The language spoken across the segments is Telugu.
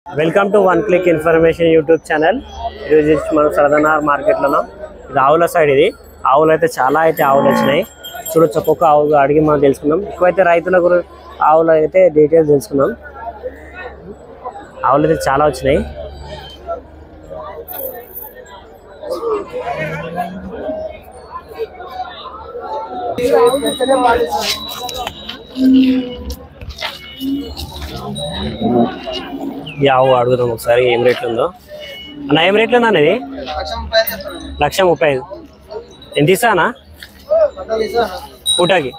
Welcome to one click information YouTube channel ఈరోజు వచ్చి మనం సరదనార్ మార్కెట్లోనో ఇది ఆవుల సైడ్ ఇది ఆవులు అయితే చాలా అయితే ఆవులు వచ్చినాయి చూడొచ్చు ఒక్కొక్క ఆవులు అడిగి మనం తెలుసుకుందాం ఎక్కువైతే రైతుల గురి ఆవులు అయితే డీటెయిల్స్ తెలుసుకుందాం ఆవులు అయితే చాలా వచ్చినాయి ఈ ఆవు అడుగుదాం ఒకసారి ఏం రేట్లు ఉందో అన్న ఏం రేట్లు ఉందా అనేది లక్ష ముప్పై ఐదు ఎంత ఇస్తానా పూటకి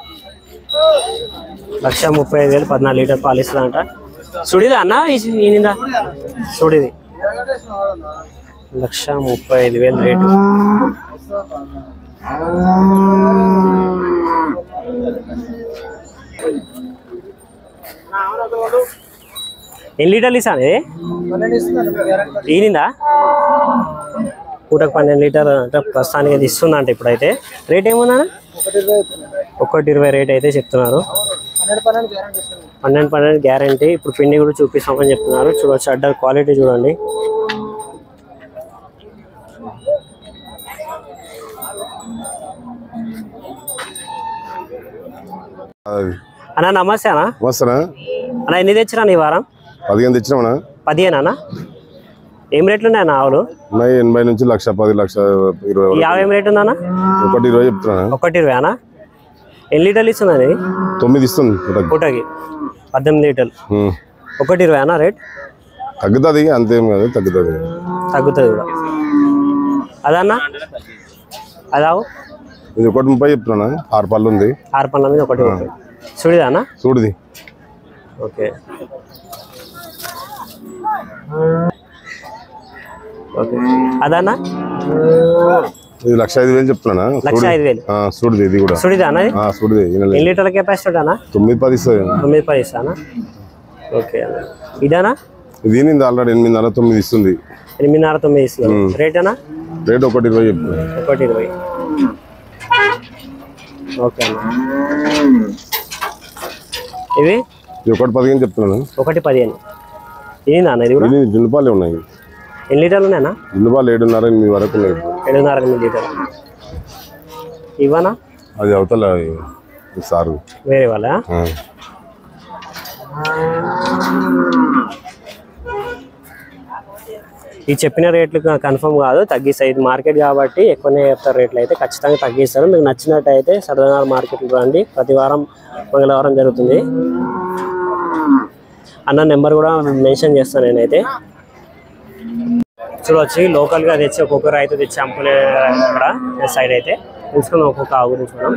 లక్ష ముప్పై ఐదు వేలు పద్నాలుగు లీటర్ పాలు ఇస్తుందంట సుడిదా అన్న ఈనిందా సుడిది లక్ష ముప్పై ఐదు వేలు రేటు ఎన్ని లీటర్లు ఇస్తాను ఇది ఈనిందా పూటకు పన్నెండు లీటర్ అంటే ప్రస్తుతానికి అది ఇస్తుందంట ఇప్పుడైతే రేట్ ఏముందా ఒకటి ఇరవై రేట్ అయితే చెప్తున్నారు పన్నెండు పన్నెండు గ్యారంటీ ఇప్పుడు పిండి కూడా చూపిస్తామని చెప్తున్నారు చూడొచ్చు అడ్డర్ క్వాలిటీ చూడండి అది అన్న నమస్తే అన్న వస్తానా అన్న ఎన్ని తెచ్చినా ఈ వారం పదిహేను తెచ్చినామనా పదిహేను అన్న ఏం రేట్లు ఉన్నాయి అన్న ఆవులు ఉన్నాయి ఎనభై నుంచి లక్ష పది లక్ష ఇరవై ఈ వరకు. ఆవు ఏం రేట్ ఉందన్న ఒకటి ఇరవై చెప్తున్నా ఒకటి ఇరవై అన్న ఎన్ని లీటర్లు ఇస్తుంది అది తొమ్మిది ఇస్తుంది పూటకి. పూటకి పద్దెనిమిది లీటర్లు ఉమ్. ఒకటి ఇరవై అన్న రేట్ తగ్గుతుంది అంతేం కాదు తగ్గుతుంది తగ్గుతుంది కూడా అదన్నా అదావు ఇది ఒకటి ముప్పై చెప్తున్నా ఆరు పళ్ళు ఉంది ఆరు పళ్ళ మీద ఒకటి ముప్పై చూడిదా అన్న చూడుది ఓకే ఓకే అదన్నా ఇది లక్ష ఐదు వేలు చెప్తున్నా లక్ష ఐదు వేలు చూడుది ఇది కూడా చూడిదా అన్నది ఆ, చూడుది ఈయన ఎన్ని లీటర్ల కెపాసిటీ అన్న తొమ్మిది పది ఇస్తుంది తొమ్మిది పది ఇస్తానా ఓకే అన్న ఇదానా ఇది ఈనింది ఆల్రెడీ ఎనిమిదిన్నర తొమ్మిది ఇస్తుంది ఎనిమిదిన్నర తొమ్మిది ఇస్తున్నాను రేట్ అన్నా రేట్ ఒకటి ఇరవై చెప్తున్నా ఒకటి ఇరవై ఓకే అన్న ఇవి ఇది ఒకటి పదిహేను చెప్తున్నాను ఒకటి పదిహేను ఏందా అన్న ఇది కూడా ఇది జున్నుపాలే ఉన్నాయి ఎన్ని లీటర్లు ఉన్నాయన్నా జున్నుపాలు ఏడున్నర ఎనిమిది వరకు ఉన్నాయి ఏడున్నర ఎనిమిది లీటర్లు ఇవ్వనా అది అవతల ఈ సారు వేరే వాళ్ళ ఆ. ఈ చెప్పిన రేట్లు కన్ఫర్మ్ కాదు తగ్గిస్తాయి ఇది మార్కెట్ కాబట్టి ఎక్కువనే చెప్తారు రేట్లు అయితే ఖచ్చితంగా తగ్గిస్తారు మీకు నచ్చినట్టు అయితే సరదానార్ మార్కెట్కి రండి ప్రతి వారం మంగళవారం జరుగుతుంది అన్న నెంబర్ కూడా మెన్షన్ చేస్తాను నేనైతే చూడొచ్చి లోకల్గా తెచ్చి ఒక్కొక్క రైతు తెచ్చి అమ్ముకునే అక్కడ సైడ్ అయితే తెలుసుకుందాం ఒక్కొక్క ఆవు గురించి మనం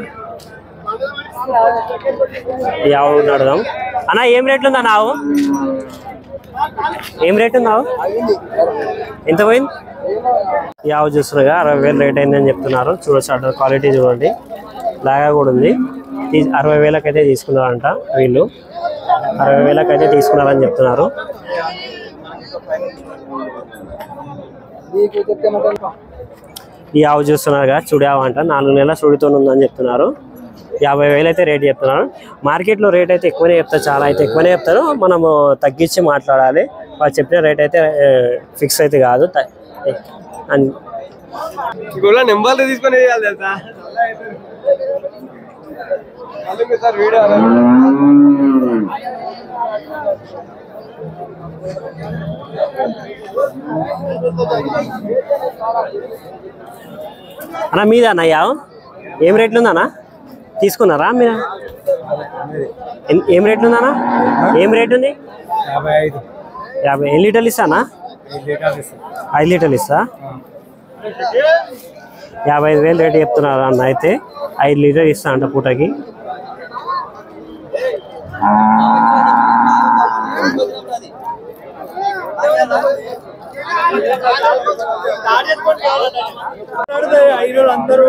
ఈ ఆవు నడదాం అన్న ఏం రేట్లు ఉందా ఆవు ఏం రేట్ ఉంది ఆవు ఎంత పోయింది ఈ ఆవు చూస్తున్నాగా అరవై వేలు రేట్ అయిందని చెప్తున్నారు చూడొచ్చు అక్కడ క్వాలిటీ చూడండి లాగా కూడా ఉంది ఈ అరవై వేలకైతే తీసుకున్నారంట వీళ్ళు అరవై వేలకైతే తీసుకున్నారని చెప్తున్నారు ఈ ఆవు చూస్తున్నారుగా చూడే ఆవు అంట నాలుగు నెలల సుడితో ఉందని చెప్తున్నారు యాభై వేలు అయితే రేట్ చెప్తున్నారు మార్కెట్లో రేట్ అయితే ఎక్కువనే చెప్తారు చాలా అయితే ఎక్కువనే చెప్తారు మనము తగ్గించి మాట్లాడాలి వాళ్ళు చెప్పిన రేట్ అయితే ఫిక్స్ అయితే కాదు త- అన్- కూడా నెంబర్లు తీసుకొని వేయాలి తెలుసా అందుకే సార్ వీడియో అన్న మీద అన్న ఈ ఆవు ఏం రేట్లు ఉందన్నా తీసుకున్నారా మీరు ఎన్- ఏం రేట్లు ఉందన్నా ఏం రేట్ ఉంది యాభై ఐదు యాభై ఎన్ని లీటర్లు ఇస్తానా ఐదు లీటర్లు ఇస్తాం ఐదు లీటర్లు ఇస్తా యాభై ఐదు వేలు రేటు చెప్తున్నారు అన్న అయితే ఐదు లీటర్ ఇస్తా అంట పూటకి ఐదు అందరూ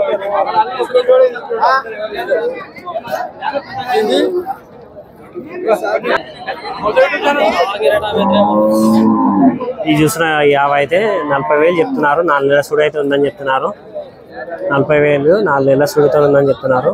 ఈ చూసిన యాభై అయితే నలభై వేలు చెప్తున్నారు నాలుగు నెలల సుడి అయితే ఉందని చెప్తున్నారు నలభై వేలు నాలుగు నెలల సుడితో ఉందని చెప్తున్నారు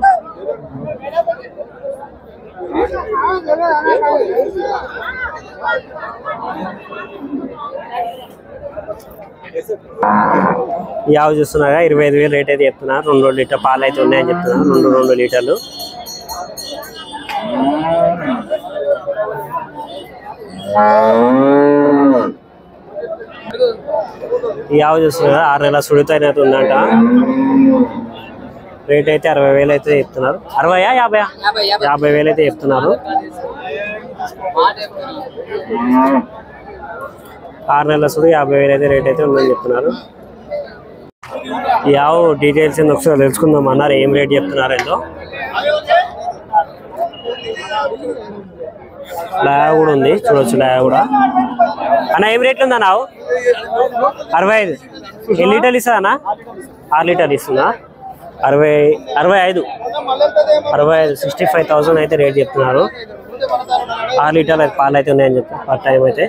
ఈ ఆవు చూస్తున్నాగా ఇరవై ఐదు వేలు రేట్ అయితే చెప్తున్నారు రెండు రెండు లీటర్ పాలు అయితే ఉన్నాయని చెప్తున్నారు రెండు రెండు లీటర్లు ఈ ఆవు చూస్తున్నారా ఆరు నెలల సుడితో అయితే ఉందంట రేట్ అయితే అరవై వేలు అయితే చెప్తున్నారు అరవయా యాభై యాభై వేలు అయితే చెప్తున్నారు ఆరు నెలల సుడు యాభై వేలు అయితే రేట్ అయితే ఉందని చెప్తున్నారు ఈ ఆవు డీటెయిల్స్ ఏందో ఒకసారి తెలుసుకుందాం అన్నారు ఏం రేట్ చెప్తున్నారు ఏందో లాయా కూడా ఉంది చూడొచ్చు లాయా కూడా అన్న ఏం రేట్లు ఉందా నావు అరవై ఐదు ఎన్ని లీటర్లు ఇస్తుందా అన్న ఆరు లీటర్లు ఇస్తుందా అరవై అరవై ఐదు అరవై ఐదు సిక్స్టీ ఫైవ్ థౌసండ్ అయితే రేట్ చెప్తున్నారు ఆరు లీటర్ల పాలు అయితే ఉన్నాయని చెప్తారు పర్ టైం అయితే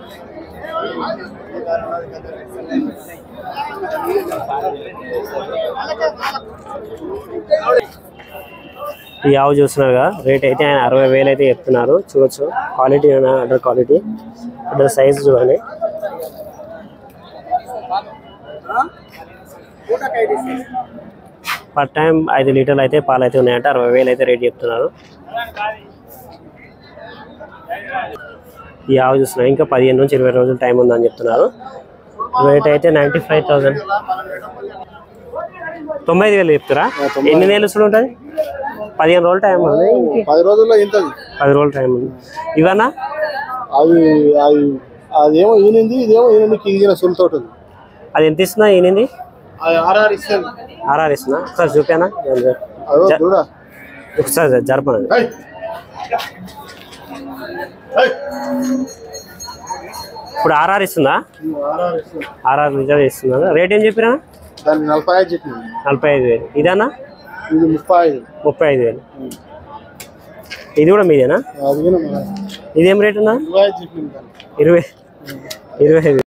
ఈ ఆవు చూస్తున్నారుగా రేట్ అయితే ఆయన అరవై వేలు అయితే చెప్తున్నారు చూడొచ్చు quality other quality other size చూడండి పర్ టైం ఐదు లీటర్లు అయితే పాలు అయితే ఉన్నాయంట అరవై వేలు అయితే రేట్ చెప్తున్నారు ఈ ఆవు చూస్తున్నారు ఇంకా పదిహేను నుంచి ఇరవై రోజులు టైం ఉందని చెప్తున్నారు రేట్ అయితే నైంటీ ఫైవ్ థౌసండ్ తొంభై ఐదు వేలు చెప్తారా ఎన్ని నెలలు చూడు ఉంటుంది పదిహేను రోజులు టైం ఉంది పది రోజుల్లో ఇంతది పది రోజులు టైం ఉంది ఇవన్నా అవి అవి అదేమో ఈనింది ఇదేమో ఈనింది కింగిన సొలుతోటి ఉంది అది ఎంత ఇస్తున్నా ఈయనది అది ఆర్ఆర్ ఇస్తుంది ఆర్ఆర్ ఇస్తున్నా ఒకసారి చూపానా అదో చూడ ఒకసారి జరపనండి ఇప్పుడు ఆర్ఆర్ ఇస్తుందా ఆర్ఆర్ ఇస్తుంది ఆర్ఆర్ లీటర్ ఇస్తుందా రేట్ ఏం చెప్పినా దాన్ని నలభై ఐదు చెప్పింది నలభై ఐదు వేలు ఇదేనా ఇది ముప్పై ఐదు ముప్పై ఐదు వేలు ఇది కూడా మీదేనా అది కూడా మన ఇదేం రేట్ ఉందా ఇరవై ఐదు చెప్పింది దాన్ని ఇరవై ఇరవై ఐదు